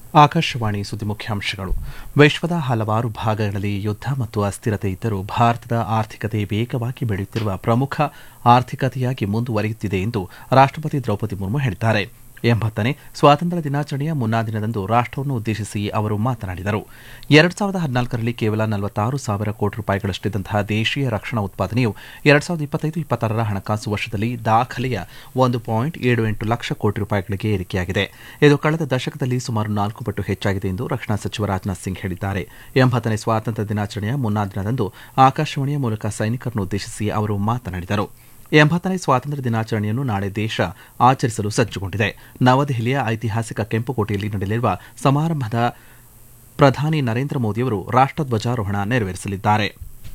ಆಕಾಶವಾಣಿ ಸುದ್ದಿ ಮುಖ್ಯಾಂಶಗಳು ವಿಶ್ವದ ಹಲವಾರು ಭಾಗಗಳಲ್ಲಿ ಯುದ್ಧ ಮತ್ತು ಅಸ್ಥಿರತೆ ಇದ್ದರೂ ಭಾರತದ ಆರ್ಥಿಕತೆ ವೇಗವಾಗಿ ಬೆಳೆಯುತ್ತಿರುವ ಪ್ರಮುಖ ಆರ್ಥಿಕತೆಯಾಗಿ ಮುಂದುವರಿಯುತ್ತಿದೆ ಎಂದು ರಾಷ್ಟಪತಿ ದ್ರೌಪದಿ ಮುರ್ಮು ಹೇಳಿದ್ದಾರೆ ಎಂಬತ್ತನೇ ಸ್ವಾತಂತ್ರ್ಯ ದಿನಾಚರಣೆಯ ಮುನ್ನಾ ದಿನದಂದು ರಾಷ್ಟವನ್ನು ಉದ್ದೇಶಿಸಿ ಅವರು ಮಾತನಾಡಿದರು ಎರಡು ಸಾವಿರದ ಹದಿನಾಲ್ಕರಲ್ಲಿ ಕೇವಲ ನಲವತ್ತಾರು ಸಾವಿರ ಕೋಟಿ ರೂಪಾಯಿಗಳಷ್ಟಿದ್ದಂತಹ ದೇಶೀಯ ರಕ್ಷಣಾ ಉತ್ಪಾದನೆಯು ಎರಡು ಸಾವಿರದ ಇಪ್ಪತ್ತೈದು ಇಪ್ಪತ್ತಾರರ ಹಣಕಾಸು ವರ್ಷದಲ್ಲಿ ದಾಖಲೆಯ ಒಂದು ಪಾಯಿಂಟ್ ಏಳು ಎಂಟು ಲಕ್ಷ ಕೋಟಿ ರೂಪಾಯಿಗಳಿಗೆ ಏರಿಕೆಯಾಗಿದೆ ಇದು ಕಳೆದ ದಶಕದಲ್ಲಿ ಸುಮಾರು ನಾಲ್ಕು ಪಟ್ಟು ಹೆಚ್ಚಾಗಿದೆ ಎಂದು ರಕ್ಷಣಾ ಸಚಿವ ರಾಜನಾಥ್ ಸಿಂಗ್ ಹೇಳಿದ್ದಾರೆ ಎಂಬತ್ತನೇ ಸ್ವಾತಂತ್ರ್ಯ ದಿನಾಚರಣೆಯ ಮುನ್ನಾ ದಿನದಂದು ಆಕಾಶವಾಣಿಯ ಮೂಲಕ ಸೈನಿಕರನ್ನು ಉದ್ದೇಶಿಸಿ ಅವರು ಮಾತನಾಡಿದರು ಎಂಬತ್ತನೇ ಸ್ವಾತಂತ್ರ್ಯ ದಿನಾಚರಣೆಯನ್ನು ನಾಳೆ ದೇಶ ಆಚರಿಸಲು ಸಜ್ಜುಗೊಂಡಿದೆ ನವದೆಹಲಿಯ ಐತಿಹಾಸಿಕ ಕೆಂಪುಕೋಟೆಯಲ್ಲಿ ನಡೆಯಲಿರುವ ಸಮಾರಂಭದ ಪ್ರಧಾನಿ ನರೇಂದ್ರ ಮೋದಿಯವರು ರಾಷ್ಟಧ್ವಜಾರೋಹಣ ನೆರವೇರಿಸಲಿದ್ದಾರೆ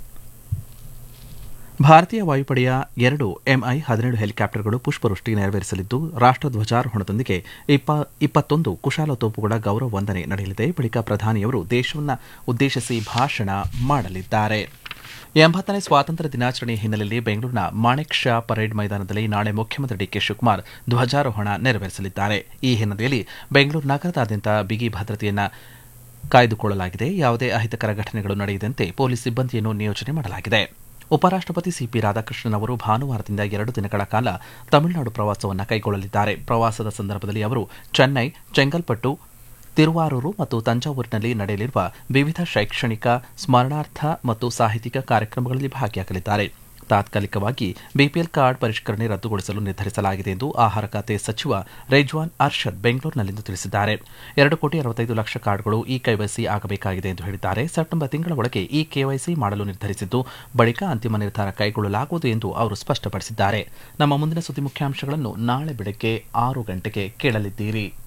ಭಾರತೀಯ ವಾಯುಪಡೆಯ ಎರಡು ಎಂಐ ಹದಿನೇಳು ಹೆಲಿಕಾಪ್ಟರ್ಗಳು ಪುಷ್ಪವೃಷ್ಟಿ ನೆರವೇರಿಸಲಿದ್ದು ರಾಷ್ಟಧ್ವಜಾರೋಹಣದೊಂದಿಗೆ ಇಪ್ಪತ್ತೊಂದು ಕುಶಾಲ ತೋಪುಗಳ ಗೌರವ ವಂದನೆ ನಡೆಯಲಿದೆ ಬಳಿಕ ಪ್ರಧಾನಿಯವರು ದೇಶವನ್ನು ಉದ್ದೇಶಿಸಿ ಭಾಷಣ ಮಾಡಲಿದ್ದಾರೆ ಎಂಬತ್ತನೇ ಸ್ವಾತಂತ್ರ್ಯ ದಿನಾಚರಣೆ ಹಿನ್ನೆಲೆಯಲ್ಲಿ ಬೆಂಗಳೂರಿನ ಮಾಣಿಕ್ ಶಾ ಪರೇಡ್ ಮೈದಾನದಲ್ಲಿ ನಾಳೆ ಮುಖ್ಯಮಂತ್ರಿ ಡಿಕೆ ಶಿವಕುಮಾರ್ ಧ್ವಜಾರೋಹಣ ನೆರವೇರಿಸಲಿದ್ದಾರೆ ಈ ಹಿನ್ನೆಲೆಯಲ್ಲಿ ಬೆಂಗಳೂರು ನಗರದಾದ್ಯಂತ ಬಿಗಿ ಭದ್ರತೆಯನ್ನು ಕಾಯ್ದುಕೊಳ್ಳಲಾಗಿದೆ ಯಾವುದೇ ಅಹಿತಕರ ಘಟನೆಗಳು ನಡೆಯದಂತೆ ಪೊಲೀಸ್ ಸಿಬ್ಬಂದಿಯನ್ನು ನಿಯೋಜನೆ ಮಾಡಲಾಗಿದೆ ಉಪರಾಷ್ಟಪತಿ ಸಿಪಿ ರಾಧಾಕೃಷ್ಣನ್ ಅವರು ಭಾನುವಾರದಿಂದ ಎರಡು ದಿನಗಳ ಕಾಲ ತಮಿಳುನಾಡು ಪ್ರವಾಸವನ್ನು ಕೈಗೊಳ್ಳಲಿದ್ದಾರೆ ಪ್ರವಾಸದ ಸಂದರ್ಭದಲ್ಲಿ ಅವರು ಚೆನ್ನೈ ಚೆಂಗಲ್ಪಟ್ಟು ತಿರುವಾರೂರು ಮತ್ತು ತಂಜಾವೂರಿನಲ್ಲಿ ನಡೆಯಲಿರುವ ವಿವಿಧ ಶೈಕ್ಷಣಿಕ ಸ್ಮರಣಾರ್ಥ ಮತ್ತು ಸಾಹಿತ್ಯಿಕ ಕಾರ್ಯಕ್ರಮಗಳಲ್ಲಿ ಭಾಗಿಯಾಗಲಿದ್ದಾರೆ ತಾತ್ಕಾಲಿಕವಾಗಿ ಬಿಪಿಎಲ್ ಕಾರ್ಡ್ ಪರಿಷ್ಕರಣೆ ರದ್ದುಗೊಳಿಸಲು ನಿರ್ಧರಿಸಲಾಗಿದೆ ಎಂದು ಆಹಾರ ಖಾತೆ ಸಚಿವ ರೇಜ್ವಾನ್ ಅರ್ಷದ್ ಬೆಂಗಳೂರಿನಲ್ಲಿಂದು ತಿಳಿಸಿದ್ದಾರೆ ಎರಡು ಕೋಟಿ ಅರವತ್ತೈದು ಲಕ್ಷ ಕಾರ್ಡ್ಗಳು ಇ ಕೆವೈಸಿ ಆಗಬೇಕಾಗಿದೆ ಎಂದು ಹೇಳಿದ್ದಾರೆ ಸೆಪ್ಟೆಂಬರ್ ತಿಂಗಳ ಒಳಗೆ ಇ ಕೆವೈಸಿ ಮಾಡಲು ನಿರ್ಧರಿಸಿದ್ದು ಬಳಿಕ ಅಂತಿಮ ನಿರ್ಧಾರ ಕೈಗೊಳ್ಳಲಾಗುವುದು ಎಂದು ಅವರು ಸ್ಪಷ್ಟಪಡಿಸಿದ್ದಾರೆ ನಮ್ಮ ಮುಂದಿನ ಸುದ್ದಿ ಮುಖ್ಯಾಂಶಗಳನ್ನು ನಾಳೆ ಬೆಳಗ್ಗೆ ಆರು ಗಂಟೆಗೆ ಕೇಳಲಿದ್ದೀರಿ